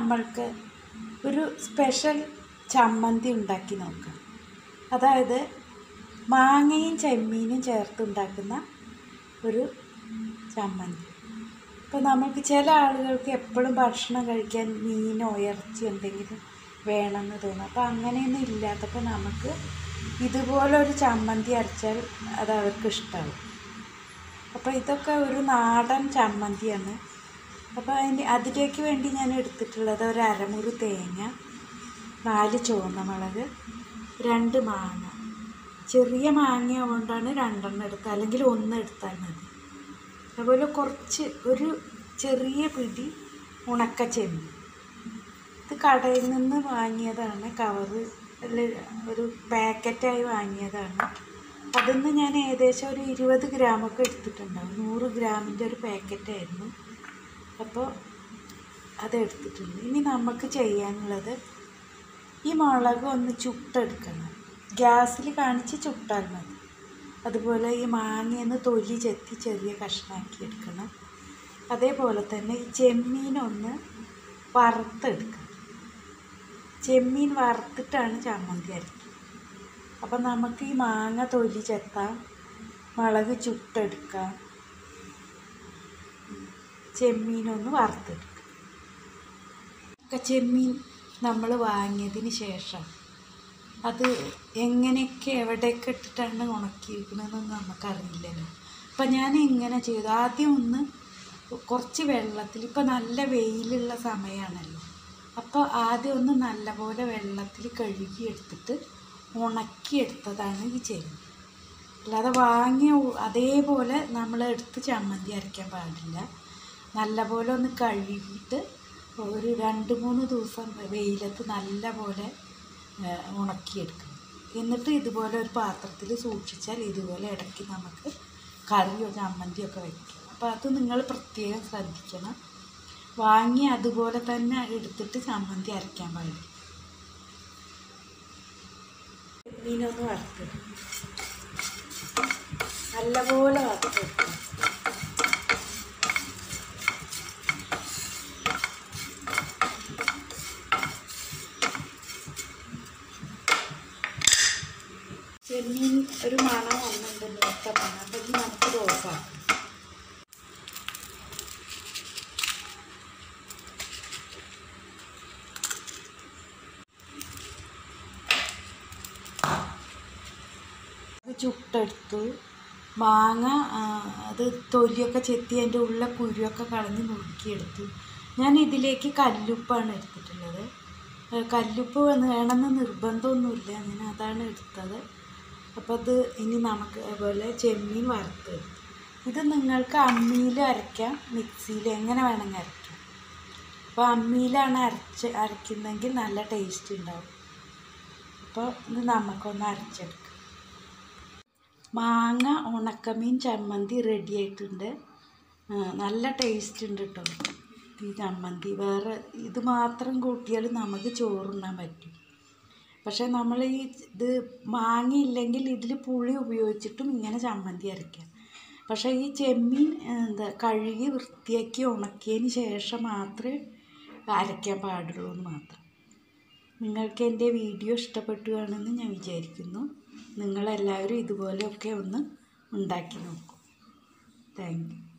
നമ്മൾക്ക് ഒരു സ്പെഷ്യൽ ചമ്മന്തി ഉണ്ടാക്കി നോക്കാം അതായത് മാങ്ങയും ചെമ്മീനും ചേർത്തുണ്ടാക്കുന്ന ഒരു ചമ്മന്തി ഇപ്പോൾ നമുക്ക് ചില ആളുകൾക്ക് എപ്പോഴും ഭക്ഷണം കഴിക്കാൻ മീനോ ഇറച്ചി എന്തെങ്കിലും വേണമെന്ന് തോന്നും അപ്പോൾ അങ്ങനെയൊന്നും ഇല്ലാത്തപ്പോൾ നമുക്ക് ഇതുപോലൊരു ചമ്മന്തി അരച്ചാൽ അത് അവർക്ക് ഇഷ്ടമാവും അപ്പോൾ ഇതൊക്കെ ഒരു നാടൻ ചമ്മന്തിയാണ് അപ്പോൾ അതിന് അതിലേക്ക് വേണ്ടി ഞാൻ എടുത്തിട്ടുള്ളത് ഒരു അരമുറി തേങ്ങ നാല് ചുവന്ന മുളക് രണ്ട് മാങ്ങ ചെറിയ മാങ്ങ കൊണ്ടാണ് രണ്ടെണ്ണം എടുത്തത് അല്ലെങ്കിൽ ഒന്ന് എടുത്താൽ മതി അതുപോലെ കുറച്ച് ഒരു ചെറിയ പിടി ഉണക്ക ചെമ്മീൻ ഇത് കടയിൽ നിന്ന് വാങ്ങിയതാണ് കവറ് ഒരു പാക്കറ്റായി വാങ്ങിയതാണ് അതിന്ന് ഞാൻ ഏകദേശം ഒരു ഇരുപത് ഗ്രാമൊക്കെ എടുത്തിട്ടുണ്ടാവും നൂറ് ഗ്രാമിൻ്റെ ഒരു പാക്കറ്റായിരുന്നു അപ്പോൾ അതെടുത്തിട്ടുണ്ട് ഇനി നമുക്ക് ചെയ്യാനുള്ളത് ഈ മുളക് ഒന്ന് ചുട്ടെടുക്കണം ഗ്യാസിൽ കാണിച്ച് ചുട്ടാൽ മതി അതുപോലെ ഈ മാങ്ങയൊന്ന് തൊലി ചെത്തി ചെറിയ കഷ്ണാക്കി എടുക്കണം അതേപോലെ തന്നെ ഈ ചെമ്മീനൊന്ന് വറുത്തെടുക്കണം ചെമ്മീൻ വറുത്തിട്ടാണ് ചമ്മന്തി അരയ്ക്കുക അപ്പം നമുക്ക് ഈ മാങ്ങ തൊലി ചെത്താം മുളക് ചുട്ടെടുക്കാം ചെമ്മീനൊന്ന് വറുത്തെടുക്കാം ഒക്കെ ചെമ്മീൻ നമ്മൾ വാങ്ങിയതിന് ശേഷം അത് എങ്ങനെയൊക്കെ എവിടെയൊക്കെ ഇട്ടിട്ടാണ് ഉണക്കിയിരിക്കണമെന്നൊന്നും നമുക്കറിയില്ലല്ലോ അപ്പം ഞാൻ എങ്ങനെ ചെയ്തു ആദ്യം ഒന്ന് കുറച്ച് വെള്ളത്തിൽ ഇപ്പം നല്ല വെയിലുള്ള സമയമാണല്ലോ അപ്പോൾ ആദ്യം ഒന്ന് നല്ലപോലെ വെള്ളത്തിൽ കഴുകി എടുത്തിട്ട് ഉണക്കിയെടുത്തതാണ് ഈ ചെമ്മീൻ അല്ലാതെ വാങ്ങിയ ഉ- അതേപോലെ നമ്മൾ എടുത്ത് ചമ്മന്തി അരയ്ക്കാൻ പാടില്ല നല്ലപോലെ ഒന്ന് കഴുകിയിട്ട് ഒരു രണ്ട് മൂന്ന് ദിവസം വെയിലത്ത് നല്ലപോലെ ആ, ഉണക്കിയെടുക്കണം എന്നിട്ട് ഇതുപോലെ ഒരു പാത്രത്തിൽ സൂക്ഷിച്ചാൽ ഇതുപോലെ ഇടയ്ക്ക് നമുക്ക് കറിയോ ചമ്മന്തിയോ ഒക്കെ വയ്ക്കാം അപ്പോൾ അത് നിങ്ങൾ പ്രത്യേകം ശ്രദ്ധിക്കണം വാങ്ങി അതുപോലെ തന്നെ എടുത്തിട്ട് ചമ്മന്തി അരയ്ക്കാൻ പാടില്ല മീനൊന്ന് വറുത്തിടും നല്ലപോലെ വറുത്തെടുക്കണം ചെമ്മീൻ ഒരു മണം വന്നിട്ടുണ്ട് ഒത്ത മണം അപ്പം ഇനി നമുക്ക് ദോശ അത് ചുട്ടെടുത്തു മാങ്ങ ആ, അത് തൊലിയൊക്കെ ചെത്തി അതിൻ്റെ ഉള്ള കുരുവൊക്കെ കളഞ്ഞ് നുറുക്കിയെടുത്തു ഞാൻ ഇതിലേക്ക് കല്ലുപ്പാണ് എടുത്തിട്ടുള്ളത് ഏ, കല്ലുപ്പ് വന്ന് വേണമെന്ന് നിർബന്ധമൊന്നുമില്ല ഞാൻ അതാണ് എടുത്തത് അപ്പോൾ അത് ഇനി നമുക്ക് അതുപോലെ ചെമ്മീൻ വറുത്തെടുത്തു ഇത് നിങ്ങൾക്ക് അമ്മിയിൽ അരയ്ക്കാം മിക്സിയിൽ എങ്ങനെ വേണമെങ്കിൽ അരയ്ക്കാം അപ്പോൾ അമ്മിയിലാണ് അരച്ച് അരയ്ക്കുന്നതെങ്കിൽ നല്ല ടേസ്റ്റ് ഉണ്ടാവും അപ്പോൾ ഇത് നമുക്കൊന്ന് അരച്ചെടുക്കാം മാങ്ങ ഉണക്കമീൻ ചമ്മന്തി റെഡി ആയിട്ടുണ്ട് ആ, നല്ല ടേസ്റ്റ് ഉണ്ട് കേട്ടോ ഈ ചമ്മന്തി വേറെ ഇത് മാത്രം കൂട്ടിയാൽ നമുക്ക് ചോറുണ്ണാൻ പറ്റും പക്ഷേ നമ്മൾ ഈ ഇത് മാങ്ങയില്ലെങ്കിൽ ഇതിൽ പുളി ഉപയോഗിച്ചിട്ടും ഇങ്ങനെ ചമ്മന്തി അരയ്ക്കാം പക്ഷേ ഈ ചെമ്മീൻ ആ, എന്താ കഴുകി വൃത്തിയാക്കി ഉണക്കിയതിന് ശേഷം മാത്രമേ അരയ്ക്കാൻ പാടുള്ളൂ എന്ന് മാത്രം നിങ്ങൾക്ക് എൻ്റെ വീഡിയോ ഇഷ്ടപ്പെട്ടു കാണുമെന്ന് ഞാൻ വിചാരിക്കുന്നു നിങ്ങളെല്ലാവരും ഇതുപോലെയൊക്കെ ഒന്ന് ഉണ്ടാക്കി നോക്കൂ താങ്ക് യു